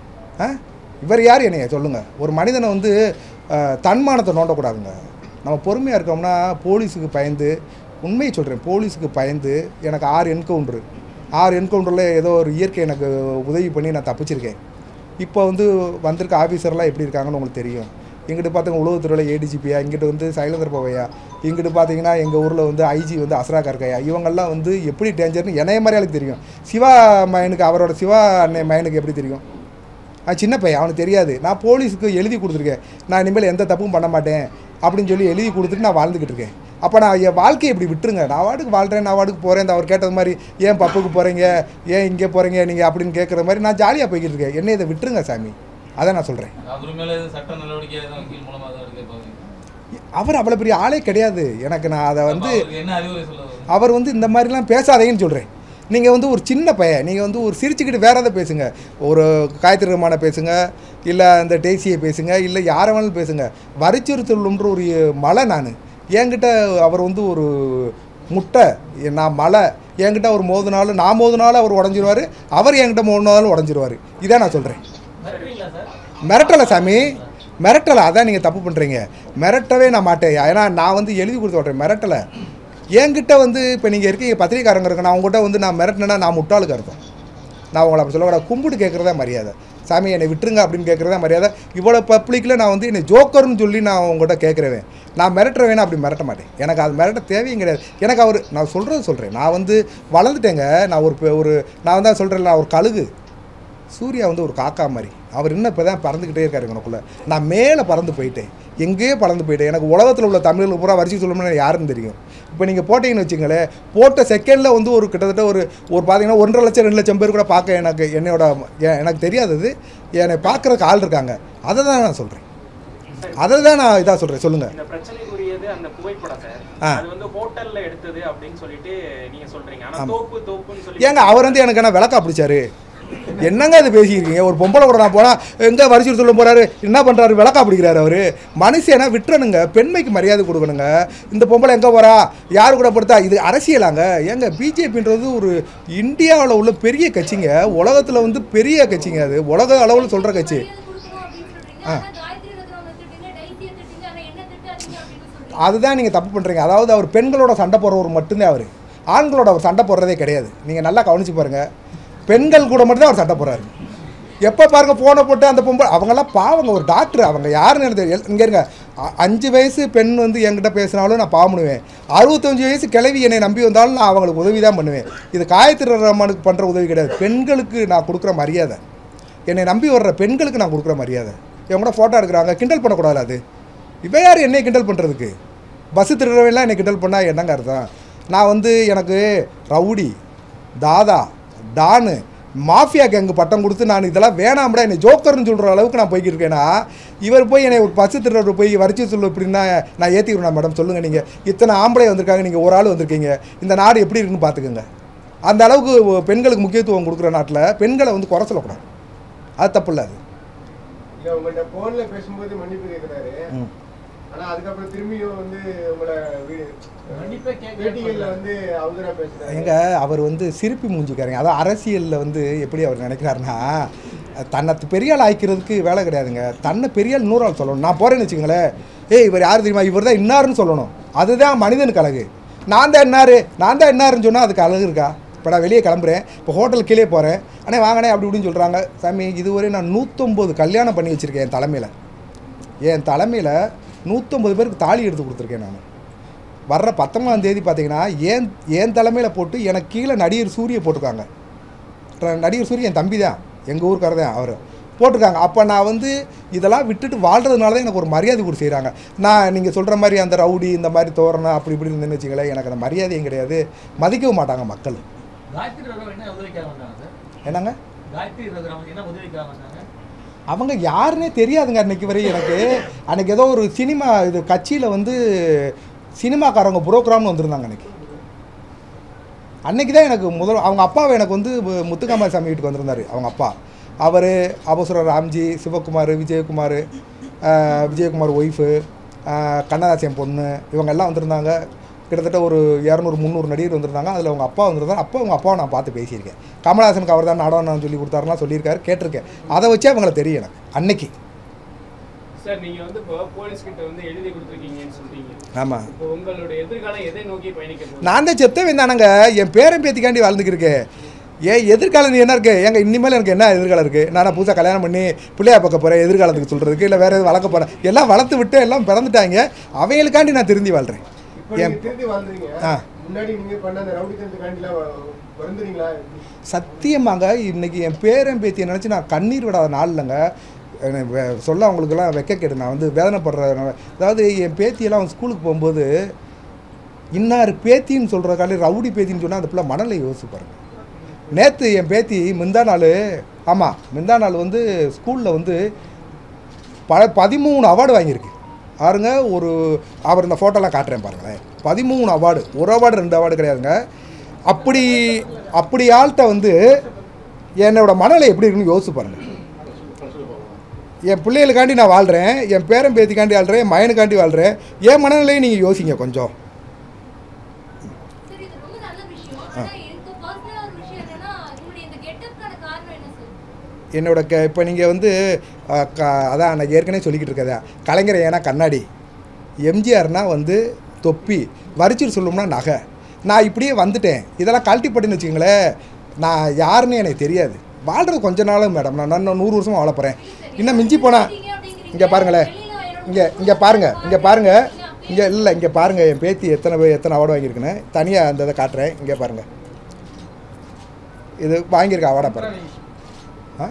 [SPEAKER 1] ஆ இவர் யார் என்னைய சொல்லுங்கள் ஒரு மனிதனை வந்து ஆ, தன்மானத்தை நோண்டக்கூடாதுங்க நம்ம பொறுமையாக இருக்கோம்னா போலீஸுக்கு பயந்து உண்மையை சொல்கிறேன் போலீஸுக்கு பயந்து எனக்கு ஆறு என்கவுண்ட்ரு ஆறு என்கவுண்டரில் ஏதோ ஒரு இயற்கை எனக்கு உதவி பண்ணி நான் தப்பிச்சிருக்கேன் இப்போ வந்து வந்திருக்க ஆஃபீஸர்லாம் எப்படி இருக்காங்கன்னு உங்களுக்கு தெரியும் இங்கிட்டு பார்த்தீங்க உளவுத்துறையில் ஏடிஜிபியா இங்கிட்டு வந்து சைலேந்தர் பவையா இங்கிட்டு பார்த்தீங்கன்னா எங்கள் ஊரில் வந்து ஐஜி வந்து அஸ்ரா கர்கையா இவங்கெல்லாம் வந்து எப்படி டேஞ்சர்னு என்னைய மாதிரி ஆளுக்கு தெரியும் சிவா மயனுக்கு அவரோட சிவா அண்ணன் மயனுக்கு எப்படி தெரியும் அவன் சின்ன பையன் அவனுக்கு தெரியாது நான் போலீஸுக்கு எழுதி கொடுத்துருக்கேன் நான் இனிமேல் எந்த தப்பும் பண்ண மாட்டேன் அப்படின்னு சொல்லி எழுதி கொடுத்துட்டு நான் வாழ்ந்துக்கிட்டு இருக்கேன் அப்போ நான் என் வாழ்க்கையை இப்படி விட்டுருங்க நான் வாட்டுக்கு வாழ்கிறேன் நான் வாட்டுக்கு போகிறேன் இந்த அவர் கேட்டது மாதிரி ஏன் பப்புக்கு போகிறீங்க ஏன் இங்கே போகிறீங்க நீங்கள் அப்படின்னு கேட்குற மாதிரி நான் ஜாலியாக போய்கிட்டு இருக்கேன் என்ன இதை விட்டுருங்க சாமி அதான் நான் சொல்கிறேன்
[SPEAKER 5] அவர் மேல எதுவும் சட்ட நடவடிக்கை எதுவும் வக்கீல் மூலமா தான் எடுக்க பாருங்க
[SPEAKER 1] அவர் அவ்வளோ பெரிய ஆளே கிடையாது எனக்கு நான் அதை வந்து
[SPEAKER 5] அவருக்கு என்ன அறிவுரை சொல்ல வர்றீங்க?
[SPEAKER 1] அவர் வந்து இந்த மாதிரிலாம் பேசாதீங்கன்னு சொல்கிறேன் நீங்கள் வந்து ஒரு சின்ன பையன் நீங்கள் வந்து ஒரு சிரிச்சுக்கிட்டு வேற எதை பேசுங்க ஒரு காயத்ரி ரமான பேசுங்க இல்லை அந்த டேசியை பேசுங்க இல்லை யாரை வேணாலும் பேசுங்க வரிச்சுறுத்தலுன்ற ஒரு மலை நான் என்கிட்ட அவர் வந்து ஒரு முட்டை நான் மலை என்கிட்ட அவர் மோதினாலும் நான் மோதினாலும் அவர் உடஞ்சிருவார் அவர் என்கிட்ட மோதினாலும் உடஞ்சிருவார் இதான் நான் சொல்கிறேன்
[SPEAKER 2] மிரட்டுறீங்களா சார்
[SPEAKER 1] மிரட்டலை சாமி மிரட்டலை அதான் நீங்கள் தப்பு பண்ணுறீங்க மிரட்டவே நான் மாட்டேன் ஏன்னா நான் வந்து எழுதி கொடுத்து விட்றேன் மிரட்டலை என்கிட்ட வந்து இப்போ நீங்கள் இருக்கீங்க பத்திரிக்காரங்க இருக்கு நான் உங்கள்கிட்ட வந்து நான் மிரட்டினேன்னா நான் முட்டாளுக்கு அர்த்தம் நான் உங்களை அப்படி சொல்லக்கூடாது கும்பிட்டு கேட்குறதா மரியாதை சாமி என்னை விட்டுருங்க அப்படின்னு கேட்குறதா மரியாதை இவ்வளோ பப்ளிக்கில் நான் வந்து என்னை ஜோக்கர்னு சொல்லி நான் உங்கள்கிட்ட கேட்குறேன் நான் மிரட்டுறவேனா அப்படி மிரட்ட மாட்டேன் எனக்கு அது மிரட்ட தேவையும் கிடையாது எனக்கு அவர் நான் சொல்கிறது சொல்கிறேன் நான் வந்து வளர்ந்துட்டேங்க நான் ஒரு பெ- ஒரு நான் வந்து சொல்கிறேன் நான் ஒரு கழுகு சூர்யா வந்து ஒரு காக்கா மாதிரி அவர் இன்னும் இப்போ தான் பறந்துக்கிட்டே இருக்காரு எனக்குள்ள நான் மேலே பறந்து போயிட்டேன் எங்கேயோ பறந்து போயிட்டேன் எனக்கு உலகத்தில் உள்ள தமிழர்கள் பூரா வரிசை சொல்லணும்னு யாருன்னு தெரியும் இப்போ நீங்கள் போட்டீங்கன்னு வச்சுங்களேன் போட்ட செகண்டில் வந்து ஒரு கிட்டத்தட்ட ஒரு ஒரு பார்த்தீங்கன்னா ஒன்றரை லட்சம் ரெண்டு லட்சம் பேர் கூட பார்க்க எனக்கு என்னோட எ- எனக்கு தெரியாதது என்னை பார்க்குறதுக்கு ஆள் இருக்காங்க அதை தான் நான் சொல்கிறேன் அதை தான் நான் இதாக சொல்கிறேன் சொல்லுங்கள்
[SPEAKER 6] இந்த பிரச்சனைக்குரியது அந்த புகைப்படம் சார்
[SPEAKER 1] ஆ.
[SPEAKER 6] அது வந்து ஹோட்டல்ல எடுத்தது அப்படின்னு சொல்லிட்டு நீங்க சொல்றீங்க ஆனா தோப்பு தோப்புன்னு சொல்லி
[SPEAKER 1] ஏங்க அவர் வந்து எனக்கு என்ன விளக்கா பிடிச்சாரு என்னங்க அது பேசியிருக்கீங்க ஒரு பொம்பளை கூட நான் போனால் எங்கே வரிசையில் சொல்ல போகிறாரு என்ன பண்ணுறாரு விளக்கா பிடிக்கிறாரு அவர் மனுஷனா விட்டுறணுங்க பெண்மைக்கு மரியாதை கொடுக்கணுங்க இந்த பொம்பளை எங்கே போகிறா யார் கூட படுத்தா இது அரசியலாங்க ஏங்க பிஜேபின்றது ஒரு இந்தியாவில் உள்ள பெரிய கட்சிங்க உலகத்தில் வந்து பெரிய கட்சிங்க அது உலக அளவில் சொல்கிற கட்சி ஆ. அதுதான் நீங்கள் தப்பு பண்ணுறீங்க அதாவது அவர் பெண்களோட சண்டை போடுறவர் மட்டும்தான் அவர் ஆண்களோட அவர் சண்டை போடுறதே கிடையாது நீங்கள் நல்லா கவனிச்சு பாருங்கள் பெண்கள் கூட மட்டும்தான் அவர் சண்டை போடுறாரு எப்போ பாருங்க ஃபோனை போட்டு அந்த பொம்பளை அவங்கெல்லாம் பாவங்க ஒரு டாக்டர் அவங்க யாருன்னு எனக்கு தெரியும் இங்கே இருங்க அ- அஞ்சு வயசு பெண் வந்து என்கிட்ட பேசினாலும் நான் பாவணுவேன் அறுபத்தஞ்சு வயசு கிழவி என்னை நம்பி வந்தாலும் நான் அவங்களுக்கு உதவி தான் பண்ணுவேன் இது காயத்ரி ரஹ்மானுக்கு பண்ணுற உதவி கிடையாது பெண்களுக்கு நான் கொடுக்குற மரியாதை என்னை நம்பி வர்ற பெண்களுக்கு நான் கொடுக்குற மரியாதை இவங்க கூட ஃபோட்டோ எடுக்கிறாங்க கிண்டல் பண்ணக்கூடாது அது இவ யார் என்னை கிண்டல் பண்ணுறதுக்கு பஸ்ஸு திருடுறவெல்லாம் என்னை கிண்டல் பண்ணால் என்னங்க அர்த்தம் நான் வந்து எனக்கு rowdy dada don mafia gang பட்டம் கொடுத்து நான் இதெல்லாம் வேணாம்டா என்னை ஜோக்கர்னு சொல்கிற அளவுக்கு நான் போய்கிட்டு இருக்கேன்னா இவர் போய் என்னை ஒரு பஸ்ஸு திருடுற போய் வரிச்சு சொல்லு இப்படின்னா நான் ஏற்றிக்கிறேன் மேடம் சொல்லுங்கள் நீங்கள் இத்தனை ஆம்பளை வந்திருக்காங்க நீங்கள் ஒரு ஆள் வந்திருக்கீங்க இந்த நாடு எப்படி இருக்குன்னு பார்த்துக்கோங்க அந்த அளவுக்கு பெண்களுக்கு முக்கியத்துவம் கொடுக்குற நாட்டில் பெண்களை வந்து குறை சொல்லக்கூடாது அது தப்பு இல்லை அது
[SPEAKER 7] இல்ல உங்கள்ட்ட போன்ல பேசும்போது மன்னிப்பு கேக்குறாரு
[SPEAKER 1] ம்.
[SPEAKER 7] ஆனா அதுக்கப்புறம் திரும்பியும் வந்து உங்களை வீடு
[SPEAKER 2] மன்னிப்பே கேட்கல
[SPEAKER 7] பேட்டிகள்ல வந்து அவதூறா பேசுறாரு
[SPEAKER 1] எங்க அவர் வந்து சிரிப்பி மூஞ்சிக்காரங்க அதான் அரசியலில் வந்து எப்படி அவர் நினைக்கிறாருன்னா தன்னை பெரிய ஆள் ஆய்க்கிறதுக்கு வேலை கிடையாதுங்க தன்னை பெரிய ஆள் நூறு ஆள் சொல்லணும் நான் போகிறேன்னு வச்சுங்களேன் ஏய் இவர் யார் தெரியுமா இவர் தான் இன்னாருன்னு சொல்லணும் அதுதான் மனிதனுக்கு அழகு நான் தான் என்னாரு நான் தான் என்னாருன்னு சொன்னால் அதுக்கு அழகு இருக்கா இப்போ நான் வெளியே கிளம்புறேன் இப்போ ஹோட்டல் கீழே போகிறேன் அண்ணே வாங்கண்ணே அப்படி இப்படின்னு சொல்கிறாங்க சாமி இதுவரை நான் நூற்றொம்பது கல்யாணம் பண்ணி வச்சுருக்கேன் என் தலைமையில் என் தலைமையில் நூற்றொம்பது பேருக்கு தாலி எடுத்து கொடுத்துருக்கேன் நான் வர்ற பத்தொம்பதாம் தேதி பார்த்தீங்கன்னா ஏன் என் தலைமையில் போட்டு எனக்கு கீழே நடிகர் சூரிய போட்டிருக்காங்க ர- நடிகர் சூரிய என் தம்பி தான் எங்கள் ஊருக்காரர் தான் அவர் போட்டிருக்காங்க அப்போ நான் வந்து இதெல்லாம் விட்டுட்டு வாழ்கிறதுனால தான் எனக்கு ஒரு மரியாதை கூட செய்கிறாங்க நான் நீங்கள் சொல்கிற மாதிரி அந்த ரவுடி இந்த மாதிரி தோரணம் அப்படி இப்படி இருந்துன்னு வச்சுங்களேன் எனக்கு அந்த மரியாதையும் கிடையாது மதிக்கவும் மாட்டாங்க மக்கள்
[SPEAKER 2] காயத்ரி ரகுராம் என்ன உதவிக்காக வந்தாங்க சார்
[SPEAKER 1] என்னங்க
[SPEAKER 2] காயத்ரி ரகுராம் என்ன உதவிக்காக வந்தாங்க
[SPEAKER 1] அவங்க யாருன்னே தெரியாதுங்க அன்னைக்கு வரை எனக்கு அன்னைக்கு ஏதோ ஒரு சினிமா இது கட்சியில் வந்து சினிமாக்காரங்க புரோக்ராம்னு வந்திருந்தாங்க அன்னைக்கு அன்னைக்கு தான் எனக்கு முதல் அவங்க அப்பாவை எனக்கு வந்து மு- முத்துக்காம சாமி வீட்டுக்கு வந்திருந்தார் அவங்க அப்பா அவர் அபசுர ராம்ஜி சிவகுமார் விஜயகுமார் ஆஹ், விஜயகுமார் ஒய்ஃபு கண்ணதாசன் பொண்ணு இவங்க எல்லாம் வந்திருந்தாங்க கிட்டத்தட்ட ஒரு இரநூறு முந்நூறு நடிகர் வந்திருந்தாங்க அதில் அவங்க அப்பா வந்திருந்தாங்க அப்போ அவங்க அப்பாவை நான் பார்த்து பேசியிருக்கேன் கமலஹாசனுக்கு அவர் தான் நடனம் சொல்லி கொடுத்தாருலாம் சொல்லியிருக்காரு கேட்டிருக்கேன் அதை வச்சே அவங்கள தெரியும் எனக்கு அன்னைக்கு
[SPEAKER 8] சார் நீங்க வந்து இப்போ போலீஸ் கிட்ட வந்து எழுதி கொடுத்துருக்கீங்கன்னு சொல்றீங்க
[SPEAKER 1] ஆமாம்
[SPEAKER 8] இப்போ உங்களுடைய எதிர்காலம் எதை நோக்கி பயணிக்க போகுது
[SPEAKER 1] நான் தான் செத்தவன் தானங்க என் பேரன் பேத்திக்காண்டி வாழ்ந்துக்கிருக்கேன் ஏன் எதிர்காலம் நீ என்ன இருக்கு எங்க இனிமேல் எனக்கு என்ன எதிர்காலம் இருக்கு நான் புதுசாக கல்யாணம் பண்ணி பிள்ளையா பார்க்க போகிறேன் எதிர்காலத்துக்கு சொல்கிறதுக்கு இல்லை வேற எதுவும் வளர்க்க போகிறேன் எல்லாம் வளர்த்து விட்டு எல்லாம் பிறந்துட்டாங்க அவங்களுக்காண்டி நான் திருந்தி வாழ்கிறேன்
[SPEAKER 7] இப்போ
[SPEAKER 1] என்
[SPEAKER 7] நீங்க திரும்பி வாழ்றீங்க
[SPEAKER 1] ஆ.
[SPEAKER 7] முன்னாடி நீங்க பண்ண அந்த ரவுடி தனத்துக்காண்டிலாம் வருந்துறீங்களா
[SPEAKER 1] சத்தியமாங்க இன்னைக்கு என் பேரன் பேத்தியை நினச்சி நான் கண்ணீர் விடாத நாள் இல்லைங்க எனக்கு வே- சொல்ல அவங்களுக்கெல்லாம் வெக்க கேடு நான் வந்து வேதனைப்படுற நான் அதாவது என் பேத்தியெல்லாம் அவன் ஸ்கூலுக்கு போகும்போது இன்னார் பேத்தின்னு சொல்கிற காலையில் ரவுடி பேத்தின்னு சொன்னால் அந்த பிள்ளை மணலை யோசிச்சு பாருங்க நேற்று என் பேத்தி முந்தா நாள் ஆமாம் முந்தா நாள் வந்து ஸ்கூலில் வந்து ப பதிமூணு அவார்டு வாங்கியிருக்கு பாருங்க ஒரு அவர் இந்த ஃபோட்டோலாம் காட்டுறேன் பாருங்களேன் பதிமூணு அவார்டு ஒரு அவார்டு ரெண்டு அவார்டு கிடையாதுங்க அப்படி அப்படி ஆள்கிட்ட வந்து என்னோட மனநிலை எப்படி இருக்குன்னு யோசிச்சு பாருங்க என் பிள்ளைகளுக்காண்டி நான் வாழ்கிறேன் என் பேரன் பேத்திக்காண்டி வாழ்கிறேன் என் மயனுக்காண்டி வாழ்கிறேன் என் மனநிலையை நீங்கள் யோசிங்க கொஞ்சம்
[SPEAKER 9] சரி இது ரொம்ப நல்ல விஷயம் ஆனா எனக்கு பர்சனலா ஒரு விஷயம் என்னன்னா உங்களுடைய இந்த கெட்டப்கான காரணம் என்ன சார்
[SPEAKER 1] என்னோட க இப்போ நீங்கள் வந்து அஹ், க அதான் நான் ஏற்கனவே சொல்லிக்கிட்டு இருக்கதா கலைஞர் ஏன்னா கண்ணாடி எம்ஜிஆர்னா வந்து தொப்பி வரிச்சூர் சொல்லணும்னா நகை நான் இப்படியே வந்துட்டேன் இதெல்லாம் கழட்டி போட்டேன்னு வச்சுக்கோங்களேன் நான் யாருன்னு எனக்கு தெரியாது வாழ்கிறது கொஞ்ச நாளும் மேடம் நான் இன்னும் நூறு வருஷமாக வாழ போகிறேன் இன்னும் மிஞ்சி போனால் இங்கே பாருங்களேன் இங்கே இங்கே பாருங்கள் இங்கே பாருங்கள் இங்கே இல்லை இங்கே பாருங்கள் என் பேத்தி எத்தனை பேர் எத்தனை அவார்டு வாங்கியிருக்குன்னு தனியாக அந்த இதை காட்டுறேன் இங்கே பாருங்கள் இது வாங்கியிருக்க அவார்டை பாருங்க ஆ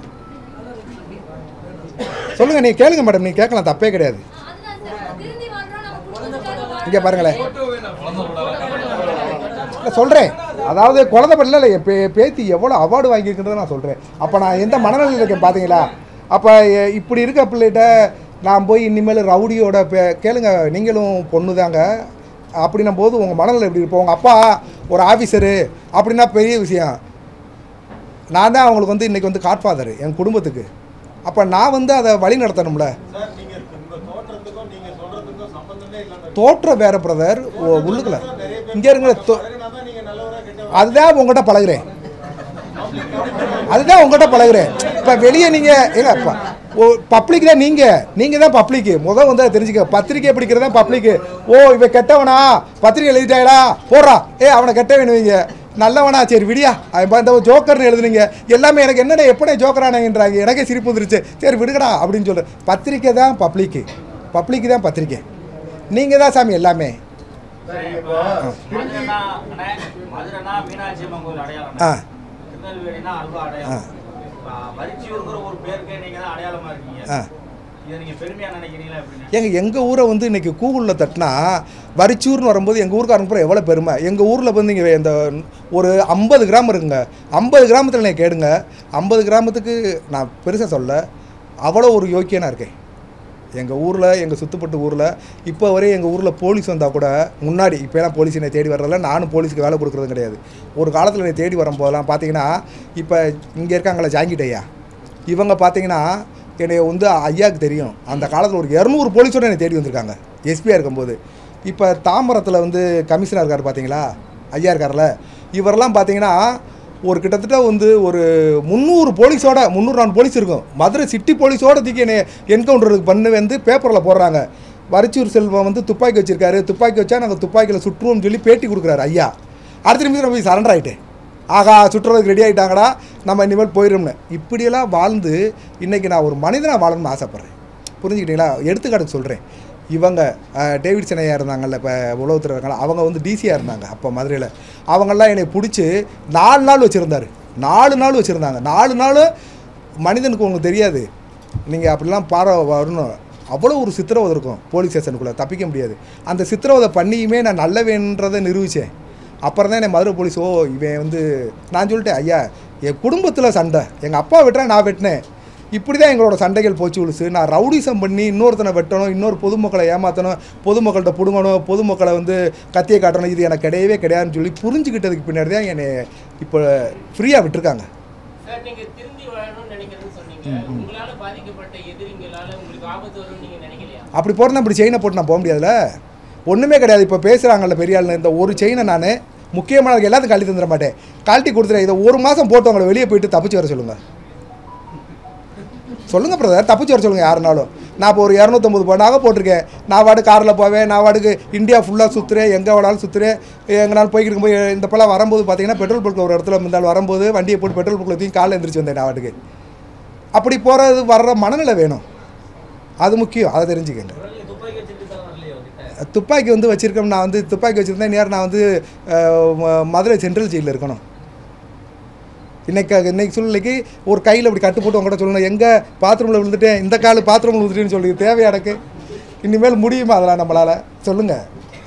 [SPEAKER 1] சொல்லுங்கள் நீங்கள் கேளுங்க மேடம் நீங்கள் கேட்கலாம் தப்பே கிடையாது
[SPEAKER 9] அதுதான் சார் திருந்தி வாழ்றோம் நம்ம குடும்பத்துக்காக
[SPEAKER 1] இங்கே பாருங்களேன்
[SPEAKER 5] குழந்தை போடாத
[SPEAKER 1] இல்லை சொல்கிறேன் அதாவது குழந்தை பிள்ளை இல்லை என் பே பேத்தி எவ்வளோ அவார்டு வாங்கியிருக்குன்றதை நான் சொல்கிறேன் அப்போ நான் எந்த மனநிலையில் இருக்கேன் பார்த்தீங்களா அப்போ இப்படி இருக்க பிள்ளைகிட்ட நான் போய் இனிமேல் ரவுடியோட பே கேளுங்க நீங்களும் பொண்ணு தாங்க அப்படின்னும் போது உங்கள் மனநிலை எப்படி இருப்போம் உங்கள் அப்பா ஒரு ஆஃபீஸரு அப்படின்னா பெரிய விஷயம் நான் தான் அவங்களுக்கு வந்து இன்றைக்கி வந்து காட்ஃபாதர் என் குடும்பத்துக்கு அப்போ நான் வந்து அதை வழி நடத்தணும்ல தோற்றம் வேற பிரதர் உள்ளுக்குள்ள இங்கே இருங்க தோ- அதுதான் உங்கள்கிட்ட பழகுறேன் அதுதான் உங்கள்கிட்ட பழகுறேன் இப்போ வெளியே நீங்கள் ஏங்க இப்போ ஓ பப்ளிக் தான் நீங்கள் நீங்கள் தான் பப்ளிக்கு முதல் வந்து அதை தெரிஞ்சுக்க பத்திரிக்கை பிடிக்கிறது தான் பப்ளிக்கு ஓ இவன் கெட்டவனா பத்திரிக்கை எழுதிட்டாடா போடுறா ஏ அவனை கெட்ட வேணுவீங்க நல்லவனா சரி விடியா அவன் பா- இந்த ஜோக்கர்னு எழுதுனீங்க எல்லாமே எனக்கு என்னடா எப்படி ஜோக்கரானங்கன்றாங்க எனக்கே சிரிப்பு வந்துருச்சு சரி விடுங்கடா அப்படின்னு சொல்கிறேன் பத்திரிக்கை தான் பப்ளிக்கு பப்ளிக்கு தான் பத்திரிக்கை நீங்கள் தான் சாமி எல்லாமே
[SPEAKER 2] மதுரைனா அண்ணே, மதுரைனா மீனாட்சி அம்மன் கோயில் அடையாளம்
[SPEAKER 1] ஆ
[SPEAKER 2] திருநெல்வேலினா அல்வா அடையாளம் இப்ப வரிச்சியூருங்கிற ஒரு பேருக்கே நீங்க தான் அடையாளமா இருக்கீங்க
[SPEAKER 1] ஆ
[SPEAKER 2] இதை நீங்க பெருமையா நினைக்கிறீங்களா எப்படின்னு
[SPEAKER 1] ஏங்க எங்கள் ஊரை வந்து இன்றைக்கி கூகுளில் தட்டினா வரிச்சூர்னு வரும்போது எங்கள் ஊருக்காரங்க பூரா எவ்வளோ பெருமை எங்கள் ஊரில் வந்து இங்கே இந்த ஒரு ஐம்பது கிராமம் இருக்குங்க ஐம்பது கிராமத்தில் நீங்கள் கேடுங்க ஐம்பது கிராமத்துக்கு நான் பெருசாக சொல்ல அவ்வளோ ஒரு யோக்கியனாக இருக்கேன் எங்கள் ஊரில் எங்கள் சுத்தப்பட்ட ஊரில் இப்போ வரை எங்கள் ஊரில் போலீஸ் வந்தால் கூட முன்னாடி இப்போலாம் போலீஸ் என்னை தேடி வர்றதில்ல நானும் போலீஸுக்கு வேலை கொடுக்குறதும் கிடையாது ஒரு காலத்தில் என்னை தேடி வரும்போதெல்லாம் பார்த்தீங்கன்னா இப்போ இங்கே இருக்காங்களே ஜாங்கிட் ஐயா இவங்க பார்த்தீங்கன்னா என்னை வந்து ஐயாவுக்கு தெரியும் அந்த காலத்தில் ஒரு இரநூறு போலீஸோடு என்னை தேடி வந்திருக்காங்க எஸ்பியாக இருக்கும்போது இப்போ தாம்பரத்தில் வந்து கமிஷனர் இருக்கார் பார்த்தீங்களா ஐயா இருக்கார்ல இவரெல்லாம் பார்த்தீங்கன்னா ஒரு கிட்டத்தட்ட வந்து ஒரு முந்நூறு போலீஸோட முந்நூறு நாலு போலீஸ் இருக்கும் மதுரை சிட்டி போலீஸோட தூக்கி என்னை என்கவுண்டருக்கு பண்ணி வந்து பேப்பரில் போடுறாங்க வரிச்சூர் செல்வம் வந்து துப்பாக்கி வச்சிருக்காரு துப்பாக்கி வச்சா நாங்கள் துப்பாக்கியில் சுற்றுவோம்னு சொல்லி பேட்டி கொடுக்குறாரு ஐயா அடுத்த நிமிஷம் நான் போய் சரண்டர் ஆகிட்டேன் ஆகா சுற்றுறதுக்கு ரெடி ஆகிட்டாங்கடா நம்ம இனிமேல் போயிடும்னு இப்படியெல்லாம் வாழ்ந்து இன்றைக்கி நான் ஒரு மனிதனாக வாழணும்னு ஆசைப்பட்றேன் புரிஞ்சுக்கிட்டீங்களா எடுத்துக்காட்டுக்கு சொல்கிறேன் இவங்க அஹ், டேவிட் சென்னையா இருந்தாங்கல்ல இப்போ உலகத்தில் இருக்காங்க அவங்க வந்து டிசியாக இருந்தாங்க அப்போ மதுரையில் அவங்கெல்லாம் என்னை பிடிச்சி நாலு நாள் வச்சுருந்தாரு நாலு நாள் வச்சுருந்தாங்க நாலு நாள் மனிதனுக்கு உங்களுக்கு தெரியாது நீங்கள் அப்படிலாம் பார வரணும் அவ்வளோ ஒரு சித்திரவதை இருக்கும் போலீஸ் ஸ்டேஷனுக்குள்ளே தப்பிக்க முடியாது அந்த சித்திரவதை பண்ணியுமே நான் நல்லவேன்றதை நிரூபித்தேன் அப்புறம் தான் என்னை மதுரை போலீஸ் ஓ இவன் வந்து நான் சொல்லிட்டேன் ஐயா என் குடும்பத்தில் சண்டை எங்கள் அப்பா வெட்டுறேன் நான் வெட்டினேன் இப்படி தான் எங்களோட சண்டைகள் போச்சு உழுசு நான் ரவுடிசம் பண்ணி இன்னொருத்தனை வெட்டணும் இன்னொரு பொதுமக்களை ஏமாற்றணும் பொதுமக்கள்கிட்ட பிடுங்கணும் பொதுமக்களை வந்து கத்தியை காட்டணும் இது எனக்கு கிடையவே கிடையாதுன்னு சொல்லி புரிஞ்சுக்கிட்டதுக்கு பின்னாடி தான் என்னை இப்போ ஃப்ரீயாக விட்டுருக்காங்க
[SPEAKER 8] சார் நீங்க திருந்தி வாழணும்னு நினைக்கிறதுன்னு சொன்னீங்க உங்களால பாதிக்கப்பட்ட எதிரிங்களால உங்களுக்கு ஆபத்து வரும்னு நீங்க நினைக்கலையா
[SPEAKER 1] அப்படி போகிறேன் அப்படி செயினை போட்டு நான் போக முடியாதுல்ல ஒன்றுமே கிடையாது இப்போ பேசுகிறாங்கல்ல பெரிய ஆள் இந்த ஒரு செயினை நான் முக்கியமான எல்லாத்துக்கும் கழட்டி தந்துட மாட்டேன் கழட்டி கொடுத்துறேன் இதை ஒரு மாதம் போட்டு அவங்கள வெளியே போயிட்டு தப்பிச்சு வர சொல்லுங்கள் சொல்லுங்கள் பிரதர் தப்பிச்சு வர சொல்லுங்கள் யாருனாலும் நான் இப்போ ஒரு இரநூத்தம்பது பவுனாக போட்டிருக்கேன் நான் வாடு காரில் போவேன் நான் வாடுக்கு இந்தியா ஃபுல்லாக சுற்றுறேன் எங்கே வேணாலும் சுற்றுறேன் எங்கனாலும் போய்கிட்டு இருக்கும்போது இந்த பக்கம் வரும்போது பார்த்தீங்கன்னா பெட்ரோல் பங்க்கில் ஒரு இடத்துல முந்தாள் வரும்போது வண்டியை போட்டு பெட்ரோல் பங்க்கில் தூக்கி காலைல எந்திரிச்சு வந்தேன் நான் வாட்டுக்கு அப்படி போகிறது வர்ற மனநிலை வேணும் அது முக்கியம் அதை தெரிஞ்சுக்கங்க
[SPEAKER 2] குரல்ல துப்பாக்கி வச்சுட்டு தர வரலையோ கிட்ட
[SPEAKER 1] துப்பாக்கி வந்து வச்சிருக்கோம் நான் வந்து துப்பாக்கி வச்சுருந்தேன் நேரம் நான் வந்து அஹ், ம- மதுரை சென்ட்ரல் ஜெயிலில் இருக்கணும் இன்னைக்கு இன்னைக்கு சூழ்நிலைக்கு ஒரு கையில் இப்படி கட்டு போட்டு உங்கள்கிட்ட சொல்லணும் எங்கே பாத்ரூமில் விழுந்துட்டேன் இந்த கால் பாத்ரூமில் விழுந்துட்டேன்னு சொல்லி தேவையா எனக்கு இனிமேல் முடியுமா அதெல்லாம் நம்மளால் சொல்லுங்கள்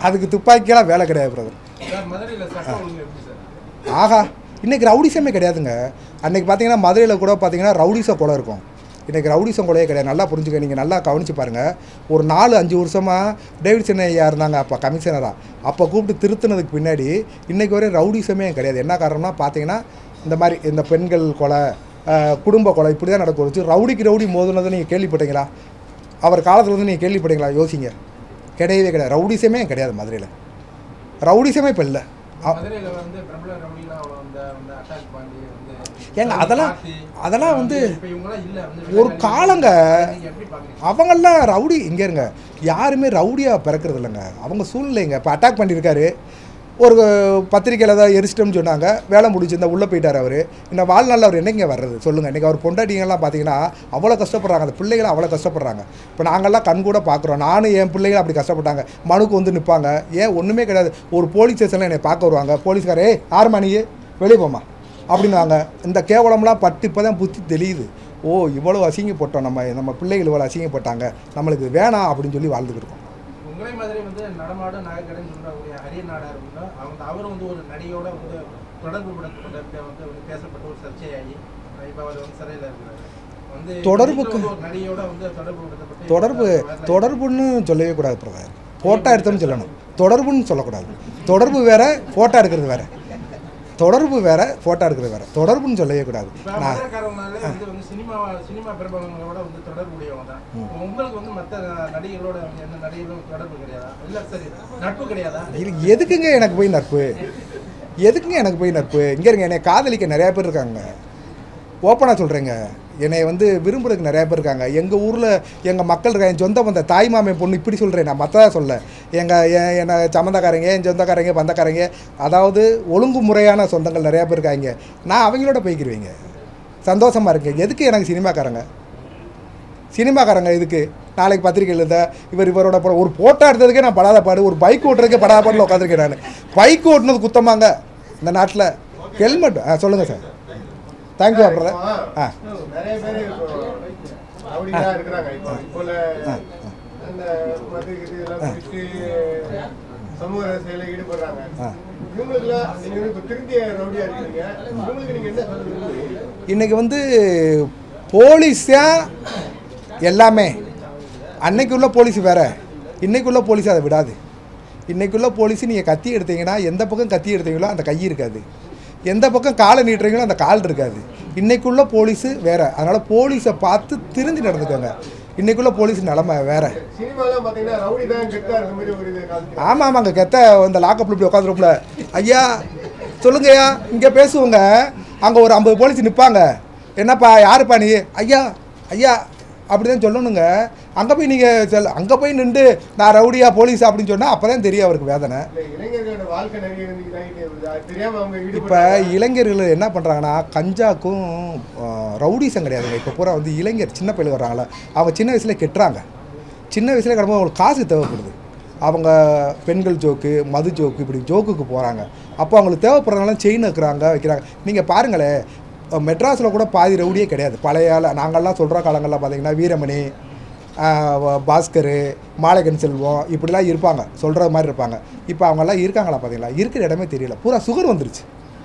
[SPEAKER 1] அதுக்கு துப்பாக்கியெல்லாம் வேலை கிடையாது பிரதர்
[SPEAKER 7] சார் மதுரையில் சட்டம் ஒழுங்கு எப்படி சார்
[SPEAKER 1] ஆஹா இன்னைக்கு ரவுடிசமே கிடையாதுங்க அன்னைக்கு பார்த்தீங்கன்னா மதுரையில் கூட பார்த்தீங்கன்னா ரவுடிச கொலை இருக்கும் இன்றைக்கி ரவுடிசம் கொலையே கிடையாது நல்லா புரிஞ்சுக்க நீங்கள் நல்லா கவனிச்சு பாருங்கள் ஒரு நாலு அஞ்சு வருஷமாக டேவிட் சென்னை ஐயா இருந்தாங்க அப்போ கமிஷனராக அப்போ கூப்பிட்டு திருத்தினதுக்கு பின்னாடி இன்றைக்கி வரையும் ரவுடிசமே கிடையாது என்ன காரணம்னா பார்த்தீங்கன்னா இந்த மாதிரி இந்த பெண்கள் கொலை ஆஹ், குடும்ப கொலை இப்படி தான் நடக்க வச்சு ரவுடிக்கு ரவுடி மோதுனதை நீங்கள் கேள்விப்பட்டீங்களா அவர் காலத்தில் வந்து நீங்கள் கேள்விப்பட்டீங்களா யோசிங்க கிடையவே கிடையாது ரவுடிசமே கிடையாது மதுரையில் ரவுடிசமே இப்போ இல்லை
[SPEAKER 7] மதுரையில் வந்து பிரபல ரவுடிலாம் அவ்வளோ வந்து வந்து அட்டாக் பண்ணி வந்து
[SPEAKER 1] ஏங்க அதெல்லாம் அதெல்லாம் வந்து
[SPEAKER 7] இப்போ இவங்களாம் இல்லை வந்து
[SPEAKER 1] ஒரு காலங்க
[SPEAKER 7] நீங்க எப்படி பார்க்குறீங்க
[SPEAKER 1] அவங்கெல்லாம் ரவுடி இங்கே இருங்க யாருமே ரவுடியாக பிறக்கிறது இல்லைங்க அவங்க சூழ்நிலைங்க இப்போ அட்டாக் பண்ணியிருக்காரு ஒரு பத்திரிக்கையில் ஏதாவது எரிச்சிட்டோம்னு சொன்னாங்க வேலை முடிச்சிருந்தா உள்ளே போயிட்டார் அவர் இந்த வாழ்நாளில் அவர் என்னங்க வர்றது சொல்லுங்கள் இன்றைக்கி அவர் பொண்டாட்டிங்கெல்லாம் பார்த்தீங்கன்னா அவ்வளோ கஷ்டப்படுறாங்க அந்த பிள்ளைகளும் அவ்வளோ கஷ்டப்படுறாங்க இப்போ நாங்கள்லாம் கண் கூட பார்க்குறோம் நானும் என் பிள்ளைகளும் அப்படி கஷ்டப்பட்டாங்க மனுக்கு வந்து நிற்பாங்க ஏன் ஒன்றுமே கிடையாது ஒரு போலீஸ் ஸ்டேஷனில் என்னை பார்க்க வருவாங்க போலீஸ்காரே யாரும்மா நீ வெளியே போம்மா அப்படின்னாங்க இந்த கேவலம்லாம் பட்டு இப்போ தான் புத்தி தெரியுது ஓ இவ்வளோ அசிங்கப்பட்டோம் நம்ம நம்ம பிள்ளைகள் இவ்வளோ அசிங்கப்பட்டாங்க நம்மளுக்கு வேணாம் அப்படின்னு சொல்லி வாழ்ந்துக்கிட்டு இருக்கோம்
[SPEAKER 7] உங்களை மாதிரி வந்து நடமாடும் நகைக்கடைன்னு சொல்றக்கூடிய ஹரியன் நாடார் வந்து அவங்க அவர் வந்து ஒரு நடிகையோட வந்து தொடர்பு படப்பட்ட வந்து வந்து பேசப்பட்ட ஒரு சர்ச்சையாகி இப்போ அவர் வந்து சிறையில் இருக்கிறாரு வந்து
[SPEAKER 1] தொடர்புக்கு-
[SPEAKER 7] வந்து ஒரு நடிகையோட வந்து தொடர்பு படுத்தப்பட்டு
[SPEAKER 1] தொடர்பு தொடர்புன்னு சொல்லவே கூடாது பிரதர் ஃபோட்டோ எடுத்தோம்னு சொல்லணும் தொடர்புன்னு சொல்லக்கூடாது தொடர்பு வேற ஃபோட்டோ எடுக்கிறது வேற தொடர்பு வேற ஃபோட்டோ எடுக்கிறது வேற தொடர்புன்னு சொல்லவே கூடாது
[SPEAKER 7] இப்போ
[SPEAKER 1] நான்
[SPEAKER 7] மதுரக்காரங்களாலே வந்து வந்து சினிமா சினிமா பிரபலங்களோட வந்து தொடர்புடையவங்க தான் உங்களுக்கு வந்து மற்ற நடிகர்களோட வந்து எந்த நடிகர்களும் தொடர்பு கிடையாதா இல்லை சரி நட்பு கிடையாதா
[SPEAKER 1] இது எதுக்குங்க எனக்கு போய் நட்பு எதுக்குங்க எனக்கு போய் நட்பு இங்கே இருங்க என்னை காதலிக்க நிறையா பேர் இருக்காங்க ஓப்பனாக சொல்கிறேங்க என்னை வந்து விரும்புறதுக்கு நிறையா பேர் இருக்காங்க எங்கள் ஊரில் எங்கள் மக்கள் இருக்காங்க என் சொந்த பந்த தாய் மாமன் பொண்ணு இப்படி சொல்கிறேன் நான் மற்றதாக சொல்ல எங்கள் என்னை சம்மந்தக்காரங்க என் சொந்தக்காரங்க பந்தக்காரங்க அதாவது ஒழுங்கு முறையான சொந்தங்கள் நிறையா பேர் இருக்காங்க நான் அவங்களோட போய்க்கிருவேங்க சந்தோஷமாக இருக்கேன் எதுக்கு எனக்கு சினிமாக்காரங்க சினிமாக்காரங்க இதுக்கு நாளைக்கு பத்திரிக்கை எழுத இவர் இவரோட படம் ஒரு போட்டோ எடுத்ததுக்கே நான் படாத பாடு ஒரு பைக் ஓட்டுறதுக்கே படாத பாடில் உட்காந்துருக்கேன் நான் பைக் ஓட்டுனது குத்தமாங்க இந்த நாட்டில் ஹெல்மெட் ஆ சொல்லுங்கள் சார் தேங்க்யூ பிரதர் ஆ
[SPEAKER 7] நிறைய பேர் இப்போ ரவுடிகளா இருக்கிறாங்க இப்போ இப்போல அந்த மது இது இதெல்லாம் குடிச்சு சமூக சேவையில ஈடுபடுறாங்க
[SPEAKER 1] ஆ.
[SPEAKER 7] இவங்களுக்குலாம் நீங்க வந்து இப்போ திருந்திய ரவுடியா இருக்கீங்க இவங்களுக்கு நீங்க என்ன சொல்றீங்க
[SPEAKER 1] இன்றைக்கி வந்து போலீஸா எல்லாமே அன்னைக்கு உள்ள போலீஸ் வேற இன்னைக்கு உள்ள போலீஸ் அதை விடாது இன்னைக்குள்ள போலீஸ் நீங்கள் கத்தி எடுத்தீங்கன்னா எந்த பக்கம் கத்தி எடுத்தீங்களோ அந்த கை இருக்காது எந்த பக்கம் காலை நீட்டுறீங்களோ அந்த கால் இருக்காது இன்னைக்குள்ள போலீஸு வேற அதனால் போலீஸை பார்த்து திருந்தி நடந்துக்கோங்க இன்னைக்குள்ள போலீஸ் நிலமை வேற
[SPEAKER 7] சினிமாலாம் பாத்தீங்கன்னா ரவுடி தான் கெத்தா இருக்க மாதிரி ஒரு இது காமிக்கிறாங்க
[SPEAKER 1] ஆமாம் ஆமாங்க கெத்த இந்த லாக்கப்பில் இப்படி உட்காந்துருப்புல ஐயா சொல்லுங்கய்யா இங்கே பேசுவோங்க அங்கே ஒரு ஐம்பது போலீஸ் நிற்பாங்க என்னப்பா யாருப்பா நீ ஐயா ஐயா அப்படி தான் சொல்லணுங்க அங்கே போய் நீங்கள் செல் அங்கே போய் நின்று நான் ரவுடியா போலீஸ் அப்படின்னு சொன்னால் அப்போ தான் தெரியும் அவருக்கு வேதனை
[SPEAKER 7] இல்ல இளைஞர்களோட வாழ்க்கை நிறைய வந்து இதாகிட்டே வருது அது தெரியாம அவங்க
[SPEAKER 1] இப்போ
[SPEAKER 7] ஈடுபட்டு
[SPEAKER 1] இளைஞர்கள் என்ன பண்ணுறாங்கன்னா கஞ்சாக்கும் ரவுடிசம் கிடையாதுங்க இப்போ பூரா வந்து இளைஞர் சின்ன பையலுக்கு வர்றாங்களே அவங்க சின்ன வயசில் கெட்டுறாங்க சின்ன வயசுல கிடக்கும் அவங்களுக்கு காசு தேவைப்படுது அவங்க பெண்கள் ஜோக்கு மது ஜோக்கு இப்படி ஜோக்குக்கு போகிறாங்க அப்போ அவங்களுக்கு தேவைப்படுறதுனால செயின் வைக்கிறாங்க வைக்கிறாங்க நீங்கள் பாருங்களேன் மெட்ராஸில் கூட பாதி ரவுடியே கிடையாது பழைய ஆள நாங்கள்லாம் சொல்கிற காலங்களில் பார்த்தீங்கன்னா வீரமணி ஆஹ் வ- பாஸ்கர் மாலகன் செல்வம் இப்படிலாம் இருப்பாங்க சொல்கிற மாதிரி இருப்பாங்க இப்போ அவங்கெல்லாம் இருக்காங்களா பார்த்தீங்களா இருக்கிற இடமே தெரியல பூரா சுகர் வந்துருச்சு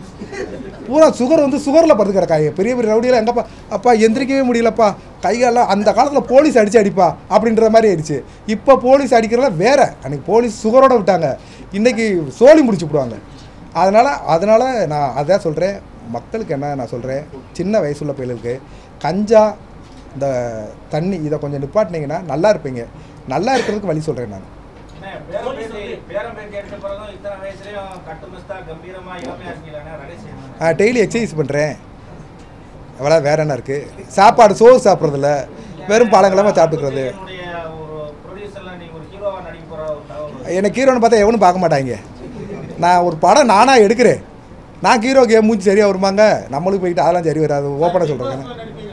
[SPEAKER 1] பூரா சுகர் வந்து சுகரில் படுத்து கிடக்காங்க பெரிய பெரிய ரவுடியெல்லாம் எங்கப்பா அப்பா எந்திரிக்கவே முடியலப்பா கைகாலெலாம் அந்த காலத்தில் போலீஸ் அடித்து அடிப்பா அப்படின்ற மாதிரி ஆயிடுச்சு இப்போ போலீஸ் அடிக்கிறதெல்லாம் வேற அன்றைக்கி போலீஸ் சுகரோட விட்டாங்க இன்றைக்கி சோழி முடிச்சு விடுவாங்க அதனால் அதனால் நான் அதான் சொல்கிறேன் மக்களுக்கு என்ன நான் சொல்கிறேன் சின்ன வயசுள்ள பிள்ளைகளுக்கு கஞ்சா இந்த தண்ணி இதை கொஞ்சம் நிப்பாட்டினீங்கன்னா நல்லா இருப்பீங்க நல்லா இருக்கிறதுக்கு வழி சொல்கிறேன் நான்
[SPEAKER 2] போலீஸ் வந்து
[SPEAKER 10] பேரம் பேர் கேட்ட பிறகும் இத்தனை வயசுலயும் கட்டுமஸ்தா கம்பீரமா இளமையா இருக்கீங்களா ரகசியம்
[SPEAKER 1] டெய்லி எக்ஸசைஸ் பண்ணுறேன் அவ்வளோ வேற என்ன இருக்குது சாப்பாடு சோறு சாப்பிட்றதில்ல வெறும் பழங்களமாக சாப்பிட்டுக்கிறது
[SPEAKER 10] என்னுடைய ஒரு ப்ரொடியூசர்ல நீங்க ஒரு ஹீரோவா நடிக்க போற ஒரு தகவல்
[SPEAKER 1] என்னை ஹீரோன்னு பார்த்தா எவனும் பார்க்க மாட்டாங்க நான் ஒரு படம் நானாக எடுக்கிறேன் நான் ஹீரோக்கு என் மூஞ்சி சரியாக வருமாங்க நம்மளுக்கு போயிட்டு அதெல்லாம் சரி வராது ஓப்பனாக சொல்கிறேன்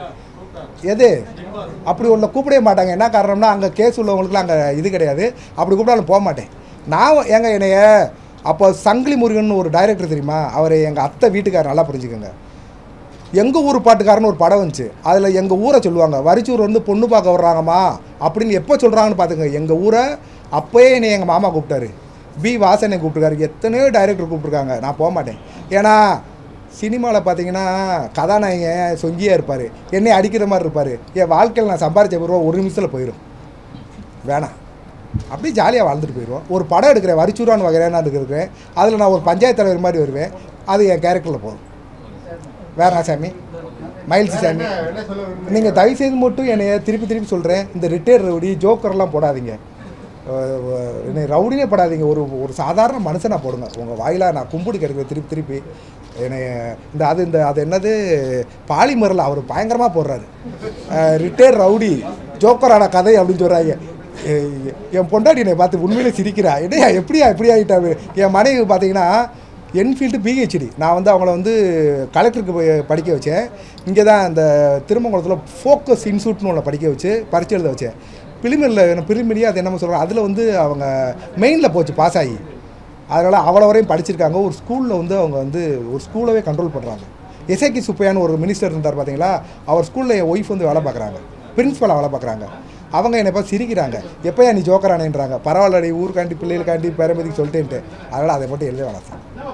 [SPEAKER 1] எது அப்படி உள்ள கூப்பிடவே மாட்டாங்க என்ன காரணம்னா அங்கே கேஸ் உள்ளவங்களுக்குலாம் அங்கே இது கிடையாது அப்படி கூப்பிடாலும் போக மாட்டேன் நான் ஏங்க என்னைய அப்போ சங்கிலி முருகன் ஒரு டைரக்டர் தெரியுமா அவர் எங்கள் அத்தை வீட்டுக்காரர் நல்லா புரிஞ்சுக்கோங்க எங்கள் ஊர் பாட்டுக்காரன்னு ஒரு படம் வந்துச்சு அதில் எங்கள் ஊரை சொல்லுவாங்க வரிச்சூர் வந்து பொண்ணு பார்க்க வர்றாங்கம்மா அப்படின்னு எப்போ சொல்கிறாங்கன்னு பார்த்துங்க எங்கள் ஊரை அப்போயே என்னை எங்கள் மாமா கூப்பிட்டாரு பி வாசனை கூப்பிட்ருக்காரு எத்தனையோ டைரக்டர் கூப்பிட்ருக்காங்க நான் போக மாட்டேன் ஏன்னா சினிமாவில் பார்த்தீங்கன்னா கதாநாயகன் சொங்கியாக இருப்பார் என்னை அடிக்கிற மாதிரி இருப்பார் என் வாழ்க்கையில் நான் சம்பாரிச்ச ரூபா ஒரு நிமிஷத்தில் போயிடும் வேணாம் அப்படியே ஜாலியாக வாழ்ந்துட்டு போயிடுவோம் ஒரு படம் எடுக்கிறேன் வரிச்சூரான் வகையான இருக்கிறேன் அதில் நான் ஒரு பஞ்சாயத்து தலைவர் மாதிரி வருவேன் அது என் கேரக்டரில் போதும் வேற சாமி மயில்ஸ் சாமி நீங்கள் தயவு செய்து மட்டும் என்னைய திருப்பி திருப்பி சொல்கிறேன் இந்த ரிட்டையர் ரவுடி ஜோக்கர்லாம் போடாதீங்க அஹ் அஹ் என்னை ரவுடினே போடாதீங்க ஒரு ஒரு சாதாரண மனுஷனாக போடுங்க உங்கள் வாயிலாக நான் கும்பிடு கிடைக்கிறேன் திருப்பி திருப்பி என்னை இந்த அது இந்த அது என்னது பாலிமரில் அவர் பயங்கரமாக போடுறாரு ரிட்டையர் ரவுடி ஜோக்கரான கதை அப்படின்னு சொல்கிறாங்க எ- என் பொண்டாட்டி என்னை பார்த்து உண்மையிலே சிரிக்கிறா என்னையா எப்படியா எப்படி ஆகிட்டாரு என் மனைவி பார்த்தீங்கன்னா என்ஃபீல்டு பிஹெச்டி நான் வந்து அவங்கள வந்து கலெக்டருக்கு போய் படிக்க வச்சேன் இங்கே தான் இந்த திருமங்கலத்தில் ஃபோக்கஸ் இன்ஸ்டியூட்னு ஒன்று படிக்க வச்சு பரிச்சை எழுத வச்சேன் பிலிமில் பிலிமிலியே அது என்னமோ சொல்கிறேன் அதில் வந்து அவங்க மெயினில் போச்சு பாஸ் ஆகி அதனால் அவ்வளோ வரையும் படிச்சிருக்காங்க ஒரு ஸ்கூலில் வந்து அவங்க வந்து ஒரு ஸ்கூலவே கண்ட்ரோல் பண்ணுறாங்க எஸ்ஐகி சுப்பையான்னு ஒரு மினிஸ்டர் இருந்தார் பார்த்தீங்களா அவர் ஸ்கூலில் என் ஒய்ஃப் வந்து வேலை பார்க்குறாங்க பிரின்ஸ்பலாக வேலை பார்க்குறாங்க அவங்க என்னை பார்த்து சிரிக்கிறாங்க எப்போயா நீ ஜோக்கரானேன்றாங்க பரவாயில்லடி ஊருக்காண்டி பிள்ளைகளுக்காண்டி பேரம்பதிக்கு சொல்லிட்டேன்ட்டு அதனால் அதை மட்டும் எழுத வேணாம்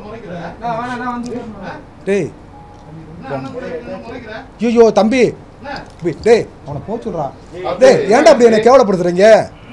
[SPEAKER 1] சார் டேய் ஐயோ தம்பி தம்பி, டேய் அவனை போக சொல்றா டேய் ஏன்டா அப்படி என்னை கேவலப்படுத்துறீங்க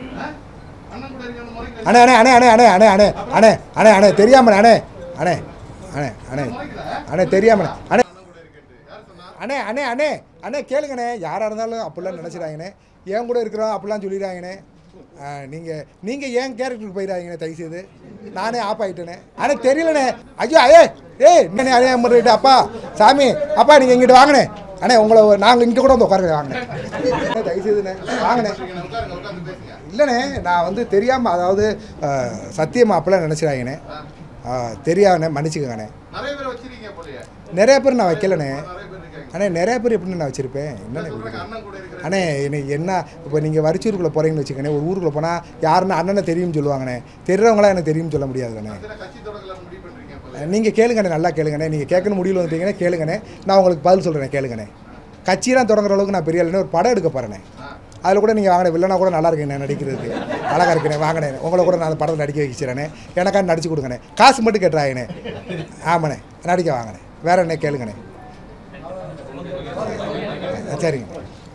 [SPEAKER 1] அண்ணே அண்ணே அண்ணே அண்ணே அண்ணே அண்ணே அண்ணே அண்ணே அண்ணே அண்ணே தெரியாம அண்ணே அண்ணே அண்ணே அண்ணே அண்ணே தெரியாம அண்ணே அண்ணே அண்ணே அண்ணே அண்ணே கேளுங்கண்ணே யாராக இருந்தாலும் அப்படிலாம் நினச்சிடாங்கண்ணே என் கூட இருக்கிறோம் அப்படிலாம் சொல்லிடுறாங்கண்ணே நீங்கள் நீங்கள் ஏன் கேரக்டருக்கு போயிடாங்கண்ணே தயவு செய்து நானே ஆப் ஆகிட்டேனே அண்ணே தெரியலண்ணே ஐயோ ஐயே ஏய் என்னண்ணே அதே மாதிரி அப்பா சாமி அப்பா நீங்கள் இங்கிட்டு வாங்கண்ணே அண்ணே உங்களை நாங்கள் இங்கே கூட வந்து உட்காருங்க வாங்கண்ணே அண்ணே, தயவு செய்துண்ணே வாங்கண்ணே இல்லைண்ணே நான் வந்து தெரியாமல் அதாவது அஹ், சத்தியமா அப்பெல்லாம் நினச்சிடாங்கண்ணே தெரியாதுண்ணே மன்னிச்சுக்கோங்கண்ணே
[SPEAKER 4] நிறைய பேர் வச்சிருக்கீங்க போலயே
[SPEAKER 1] நிறைய பேர் நான் வைக்கலண்ணே
[SPEAKER 4] நிறைய பேர் இருக்காங்க
[SPEAKER 1] அண்ணே நிறைய பேர் எப்படி நான் வச்சுருப்பேன் என்னண்ணே
[SPEAKER 4] சொல்றாங்க,
[SPEAKER 1] இப்படி?
[SPEAKER 4] அண்ணன் கூட இருக்கிற
[SPEAKER 1] அண்ணே எனக்கு என்ன இப்போ நீங்கள் வரிச்சூருக்குள்ளே போகிறீங்கன்னு வச்சுக்கண்ணே ஒரு ஊருக்குள்ளே போனால் யாருன்னு அண்ணனை தெரியும்னு சொல்லுவாங்கண்ணே தெரிறவங்களாம் எனக்கு தெரியும்னு சொல்ல முடியாதுண்ணே
[SPEAKER 4] சில கட்சி தொடங்கலாம் முடிவு பண்றீங்க போல
[SPEAKER 1] நீங்கள் கேளுங்கண்ணே நல்லா கேளுங்கண்ணே நீங்கள் கேட்கணும் முடியல வந்துட்டீங்கன்னா கேளுங்கண்ணே நான் உங்களுக்கு பதில் சொல்கிறேன் கேளுங்கண்ணே கட்சியெல்லாம் தொடங்குற அளவுக்கு நான் பெரிய இல்லைன்னு ஒரு படம் எடுக்க போகிறேனே அதில் கூட நீங்கள் வாங்கின வில்லனா கூட நல்லா இருக்குண்ணே நடிக்கிறதுக்கு அழகாக இருக்குண்ணே வாங்கினே உங்களை கூட நான் அந்த படத்தில் நடிக்க வச்சுறேனே எனக்காக நடிச்சு கொடுங்கண்ணே காசு மட்டும் கேட்டுறாங்கண்ணே ஆமாண்ணே நடிக்க வாங்கினேன் வேற என்ன கேளுங்கண்ணே சரிங்க